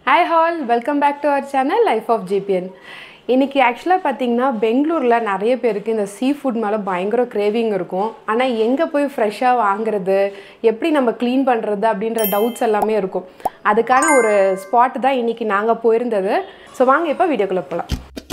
hi all welcome back to our channel life of GBN இன்றைக்கி ஆக்சுவலாக பார்த்தீங்கன்னா பெங்களூரில் நிறைய பேருக்கு இந்த சீ ஃபுட் மேலே பயங்கர கிரேவிங் இருக்கும் ஆனால் எங்கே போய் ஃப்ரெஷ்ஷாக வாங்குறது எப்படி நம்ம க்ளீன் பண்ணுறது அப்படின்ற டவுட்ஸ் எல்லாமே இருக்கும் அதுக்கான ஒரு ஸ்பாட் தான் இன்றைக்கி நாங்கள் போயிருந்தது ஸோ வாங்க இப்போ வீடியோக்குள்ளே போகலாம்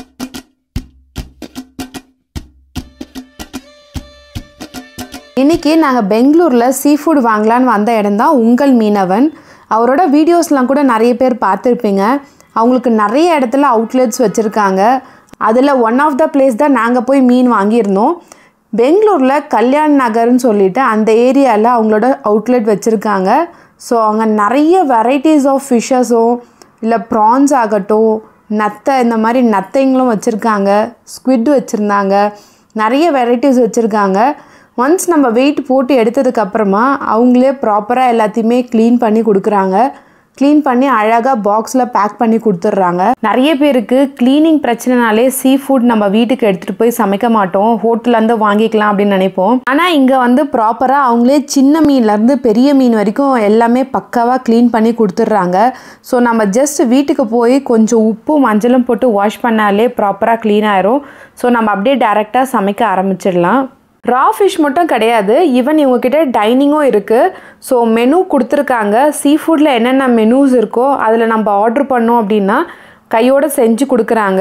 இன்றைக்கி நாங்கள் பெங்களூரில் சீ ஃபுட் வாங்கலான்னு வந்த இடம் தான் உங்கள் மீனவன் அவரோட வீடியோஸ்லாம் கூட நிறைய பேர் பார்த்துருப்பீங்க அவங்களுக்கு நிறைய இடத்துல அவுட்லெட்ஸ் வச்சுருக்காங்க அதில் ஒன் ஆஃப் த பிளேஸ் தான் நாங்கள் போய் மீன் வாங்கியிருந்தோம் பெங்களூரில் கல்யாண் நகர்னு சொல்லிட்டு அந்த ஏரியாவில் அவங்களோட அவுட்லெட் வச்சுருக்காங்க ஸோ அவங்க நிறைய வெரைட்டிஸ் ஆஃப் ஃபிஷ்ஷஸும் இல்லை ப்ரான்ஸ் ஆகட்டும் நத்தை இந்த மாதிரி நத்தைங்களும் வச்சுருக்காங்க ஸ்குவிட் வச்சுருந்தாங்க நிறைய வெரைட்டிஸ் வச்சுருக்காங்க ஒன்ஸ் நம்ம வெயிட் போட்டு எடுத்ததுக்கப்புறமா அவங்களே ப்ராப்பராக எல்லாத்தையுமே க்ளீன் பண்ணி கொடுக்குறாங்க க்ளீன் பண்ணி அழகாக பாக்ஸில் பேக் பண்ணி கொடுத்துட்றாங்க நிறைய பேருக்கு க்ளீனிங் பிரச்சனைனாலே சீ ஃபுட் நம்ம வீட்டுக்கு எடுத்துகிட்டு போய் சமைக்க மாட்டோம் ஹோட்டல்லேருந்து வாங்கிக்கலாம் அப்படின்னு நினைப்போம் ஆனால் இங்கே வந்து ப்ராப்பராக அவங்களே சின்ன மீன்லேருந்து பெரிய மீன் வரைக்கும் எல்லாமே பக்காவாக க்ளீன் பண்ணி கொடுத்துட்றாங்க ஸோ நம்ம ஜஸ்ட் வீட்டுக்கு போய் கொஞ்சம் உப்பு மஞ்சளும் போட்டு வாஷ் பண்ணாலே ப்ராப்பராக க்ளீன் ஆயிரும் ஸோ நம்ம அப்படியே டேரெக்டாக சமைக்க ஆரம்பிச்சிடலாம் ரா ஃபிஷ் மட்டும் கிடையாது ஈவன் இவங்கக்கிட்ட டைனிங்கும் இருக்குது ஸோ மெனு கொடுத்துருக்காங்க சீ ஃபுட்டில் என்னென்ன மெனூஸ் இருக்கோ அதில் நம்ம ஆர்டர் பண்ணோம் அப்படின்னா கையோடு செஞ்சு கொடுக்குறாங்க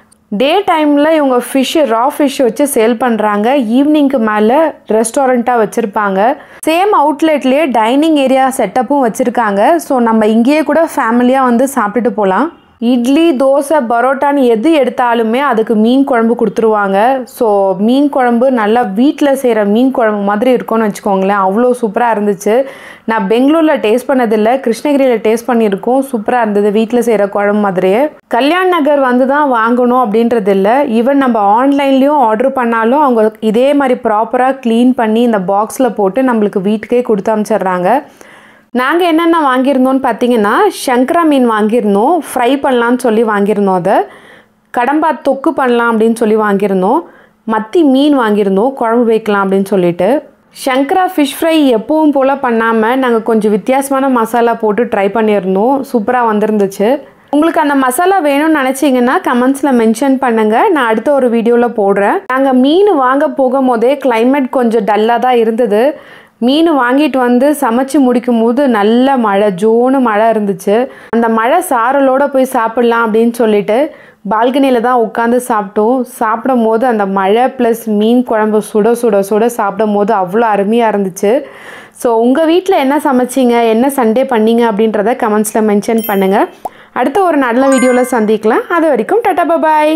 டே டைமில் இவங்க ஃபிஷ்ஷு ரா ஃபிஷ் வச்சு சேல் பண்ணுறாங்க ஈவினிங்க்கு மேலே ரெஸ்டாரண்ட்டாக வச்சுருப்பாங்க சேம் அவுட்லெட்லேயே டைனிங் ஏரியா செட்டப்பும் வச்சுருக்காங்க ஸோ நம்ம இங்கேயே கூட ஃபேமிலியாக வந்து சாப்பிட்டுட்டு போகலாம் இட்லி தோசை பரோட்டான்னு எது எடுத்தாலுமே அதுக்கு மீன் குழம்பு கொடுத்துருவாங்க ஸோ மீன் குழம்பு நல்லா வீட்டில் செய்கிற மீன் குழம்பு மாதிரி இருக்கும்னு வச்சுக்கோங்களேன் அவ்வளோ சூப்பராக இருந்துச்சு நான் பெங்களூரில் டேஸ்ட் பண்ணதில்லை கிருஷ்ணகிரியில் டேஸ்ட் பண்ணியிருக்கோம் சூப்பராக இருந்தது வீட்டில் செய்கிற குழம்பு மாதிரியே கல்யாண் நகர் வந்து தான் வாங்கணும் அப்படின்றது இல்லை ஈவன் நம்ம ஆன்லைன்லேயும் ஆர்டர் பண்ணாலும் அவங்க இதே மாதிரி ப்ராப்பராக க்ளீன் பண்ணி இந்த பாக்ஸில் போட்டு நம்மளுக்கு வீட்டுக்கே கொடுத்து அனுப்பிச்சிடுறாங்க நாங்கள் என்னென்ன வாங்கியிருந்தோம்னு பார்த்தீங்கன்னா சங்கரா மீன் வாங்கியிருந்தோம் ஃப்ரை பண்ணலான்னு சொல்லி வாங்கியிருந்தோம் அதை கடம்பா தொக்கு பண்ணலாம் அப்படின்னு சொல்லி வாங்கியிருந்தோம் மத்தி மீன் வாங்கியிருந்தோம் குழம்பு வைக்கலாம் அப்படின்னு சொல்லிட்டு சங்கரா ஃபிஷ் ஃப்ரை எப்பவும் போல் பண்ணாமல் நாங்கள் கொஞ்சம் வித்தியாசமான மசாலா போட்டு ட்ரை பண்ணியிருந்தோம் சூப்பராக வந்திருந்துச்சு உங்களுக்கு அந்த மசாலா வேணும்னு நினச்சிங்கன்னா கமெண்ட்ஸில் மென்ஷன் பண்ணுங்கள் நான் அடுத்த ஒரு வீடியோவில் போடுறேன் நாங்கள் மீன் வாங்க போகும்போதே கிளைமேட் கொஞ்சம் டல்லாக தான் இருந்தது மீன் வாங்கிட்டு வந்து சமைச்சு முடிக்கும் போது நல்ல மழை ஜோனு மழை இருந்துச்சு அந்த மழை சாரலோட போய் சாப்பிட்லாம் அப்படின்னு சொல்லிட்டு பால்கனியில் தான் உட்காந்து சாப்பிட்டோம் சாப்பிடும் போது அந்த மழை ப்ளஸ் மீன் குழம்பு சுட சுட சுட சாப்பிடும் போது அவ்வளோ அருமையாக இருந்துச்சு ஸோ உங்கள் வீட்டில் என்ன சமைச்சிங்க என்ன சண்டே பண்ணீங்க அப்படின்றத கமெண்ட்ஸில் மென்ஷன் பண்ணுங்கள் அடுத்த ஒரு நல்ல வீடியோவில் சந்திக்கலாம் அது வரைக்கும் டாட்டா பபாய்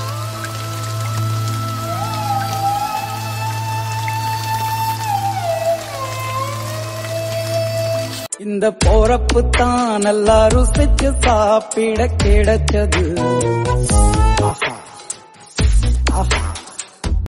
இந்த போறப்பு தான் நல்லா ருசிச்சு சாப்பிட கிடைச்சது ஆஹா ஆஹா